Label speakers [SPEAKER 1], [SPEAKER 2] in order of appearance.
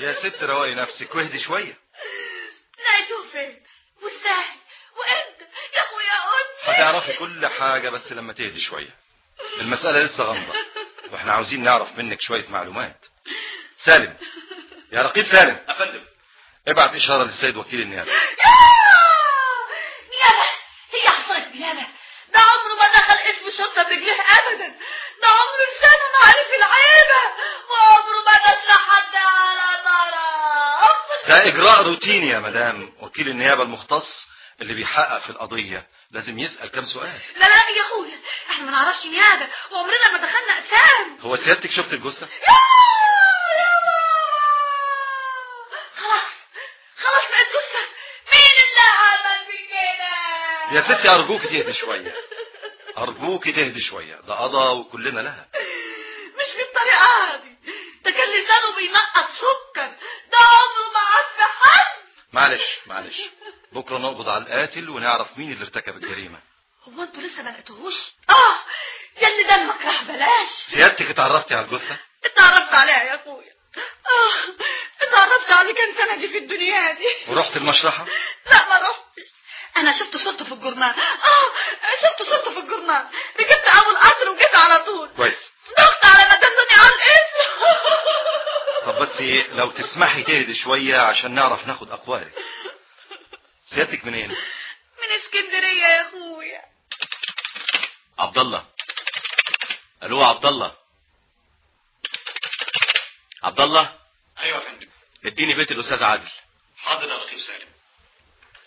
[SPEAKER 1] يا ست روقي نفسك واهدي شويه
[SPEAKER 2] لقيته فين والساعي وامتى يا اخويا قول
[SPEAKER 1] هتعرفي كل حاجه بس لما تهدي شويه المساله لسه غامضه واحنا عاوزين نعرف منك شويه معلومات سالم يا رقيب سالم
[SPEAKER 3] افندم
[SPEAKER 1] ابعت اشاره للسيد وكيل النيابه
[SPEAKER 2] نيابة هي حصلت نيابة ده عمره ما دخل اسم شرطة برجليه ابدا ده عمره لسانه ما عارف العيبة وعمره ما دس حد على طرف
[SPEAKER 1] ده اجراء روتيني يا مدام وكيل النيابه المختص اللي بيحقق في القضيه لازم يسال كم سؤال
[SPEAKER 2] لا لا يا اخويا احنا ما نعرفش نيابة وعمرنا ما دخلنا اقسام
[SPEAKER 1] هو سيادتك شفت الجثه
[SPEAKER 2] يا يا ماما خلاص خلاص بقت جثة مين اللي عمل في كده
[SPEAKER 1] يا ستي ارجوك تهدي شويه ارجوك تهدي شويه ده قضى وكلنا لها
[SPEAKER 2] مش بالطريقة دي ده كان لسانه بينقط سكر ده عمره ما عاد في حد
[SPEAKER 1] معلش معلش بكره نقبض على القاتل ونعرف مين اللي ارتكب الجريمه
[SPEAKER 2] هو انتوا لسه ما لقيتوهوش اه يا اللي دمك راح بلاش
[SPEAKER 1] سيادتك اتعرفتي على الجثه
[SPEAKER 2] اتعرفت عليها يا اخويا اه اتعرفت على اللي كان سندي في الدنيا دي
[SPEAKER 1] ورحت المشرحه
[SPEAKER 2] لا ما رحتش انا شفت صورته في الجورنال اه شفت صورته في الجورنال ركبت اول قطر وجيت على طول
[SPEAKER 1] كويس
[SPEAKER 2] ضغط على ما دلوني على الاسم
[SPEAKER 1] طب بس لو تسمحي تهدي شويه عشان نعرف ناخد اقوالك سيادتك منين
[SPEAKER 2] من اسكندريه يا اخويا
[SPEAKER 3] عبد الله الو عبد الله عبد الله
[SPEAKER 4] ايوه يا فندم
[SPEAKER 3] اديني بيت الاستاذ عادل
[SPEAKER 4] حاضر يا رقيب سالم